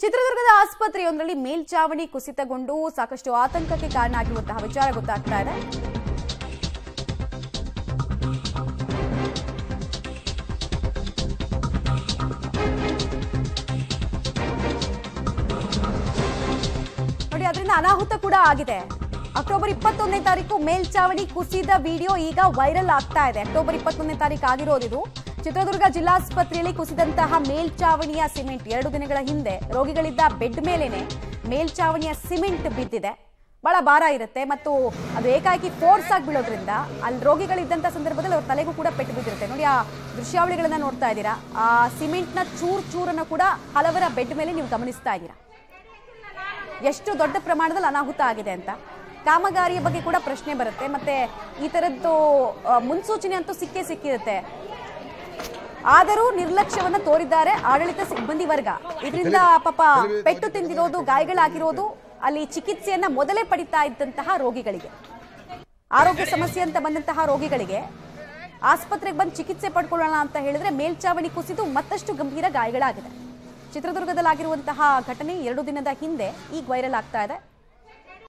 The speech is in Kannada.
ಚಿತ್ರದುರ್ಗದ ಆಸ್ಪತ್ರೆಯೊಂದರಲ್ಲಿ ಮೇಲ್ಚಾವಣಿ ಕುಸಿತಗೊಂಡು ಸಾಕಷ್ಟು ಆತಂಕಕ್ಕೆ ಕಾರಣ ಆಗಿರುವಂತಹ ವಿಚಾರ ಗೊತ್ತಾಗ್ತಾ ಇದೆ ನೋಡಿ ಅದರಿಂದ ಅನಾಹುತ ಕೂಡ ಆಗಿದೆ ಅಕ್ಟೋಬರ್ ಇಪ್ಪತ್ತೊಂದನೇ ತಾರೀಕು ಮೇಲ್ಚಾವಣಿ ಕುಸಿದ ವಿಡಿಯೋ ಈಗ ವೈರಲ್ ಆಗ್ತಾ ಇದೆ ಅಕ್ಟೋಬರ್ ಇಪ್ಪತ್ತೊಂದನೇ ತಾರೀಕು ಆಗಿರೋದಿದು ಚಿತ್ರದುರ್ಗ ಜಿಲ್ಲಾಸ್ಪತ್ರೆಯಲ್ಲಿ ಕುಸಿದಂತಹ ಮೇಲ್ಚಾವಣಿಯ ಸಿಮೆಂಟ್ ಎರಡು ದಿನಗಳ ಹಿಂದೆ ರೋಗಿಗಳಿದ್ದ ಬೆಡ್ ಮೇಲೇನೆ ಮೇಲ್ಚಾವಣಿಯ ಸಿಮೆಂಟ್ ಬಿದ್ದಿದೆ ಬಹಳ ಭಾರ ಇರುತ್ತೆ ಮತ್ತು ಅದು ಏಕಾಏಕಿ ಫೋರ್ಸ್ ಆಗಿ ಬೀಳೋದ್ರಿಂದ ಅಲ್ಲಿ ರೋಗಿಗಳಿದ್ದಂಥ ಸಂದರ್ಭದಲ್ಲಿ ಅವ್ರ ತಲೆಗೂ ಕೂಡ ಪೆಟ್ಟು ಬಿದ್ದಿರುತ್ತೆ ನೋಡಿ ಆ ದೃಶ್ಯಾವಳಿಗಳನ್ನ ನೋಡ್ತಾ ಇದ್ದೀರಾ ಆ ಸಿಮೆಂಟ್ನ ಚೂರ್ ಚೂರನ್ನು ಕೂಡ ಹಲವರ ಬೆಡ್ ಮೇಲೆ ನೀವು ಗಮನಿಸ್ತಾ ಇದ್ದೀರಾ ಎಷ್ಟು ದೊಡ್ಡ ಪ್ರಮಾಣದಲ್ಲಿ ಅನಾಹುತ ಆಗಿದೆ ಅಂತ ಕಾಮಗಾರಿಯ ಬಗ್ಗೆ ಕೂಡ ಪ್ರಶ್ನೆ ಬರುತ್ತೆ ಮತ್ತೆ ಈ ತರದ್ದು ಆ, ಮುನ್ಸೂಚನೆ ಅಂತೂ ಸಿಕ್ಕೇ ಸಿಕ್ಕಿರುತ್ತೆ ಆದರೂ ನಿರ್ಲಕ್ಷ್ಯವನ್ನ ತೋರಿದ್ದಾರೆ ಆಡಳಿತ ಸಿಬ್ಬಂದಿ ವರ್ಗ ಇದರಿಂದ ಪಾಪ ಪೆಟ್ಟು ತಿಂದಿರೋದು ಗಾಯಗಳಾಗಿರೋದು ಅಲ್ಲಿ ಚಿಕಿತ್ಸೆಯನ್ನ ಮೊದಲೇ ಪಡಿತಾ ಇದ್ದಂತಹ ರೋಗಿಗಳಿಗೆ ಆರೋಗ್ಯ ಸಮಸ್ಯೆ ಅಂತ ಬಂದಂತಹ ರೋಗಿಗಳಿಗೆ ಆಸ್ಪತ್ರೆಗೆ ಬಂದು ಚಿಕಿತ್ಸೆ ಪಡ್ಕೊಳ್ಳೋಣ ಅಂತ ಹೇಳಿದ್ರೆ ಮೇಲ್ಚಾವಣಿ ಕುಸಿದು ಮತ್ತಷ್ಟು ಗಂಭೀರ ಗಾಯಗಳಾಗಿದೆ ಚಿತ್ರದುರ್ಗದಲ್ಲಾಗಿರುವಂತಹ ಘಟನೆ ಎರಡು ದಿನದ ಹಿಂದೆ ಈಗ ವೈರಲ್ ಆಗ್ತಾ ಇದೆ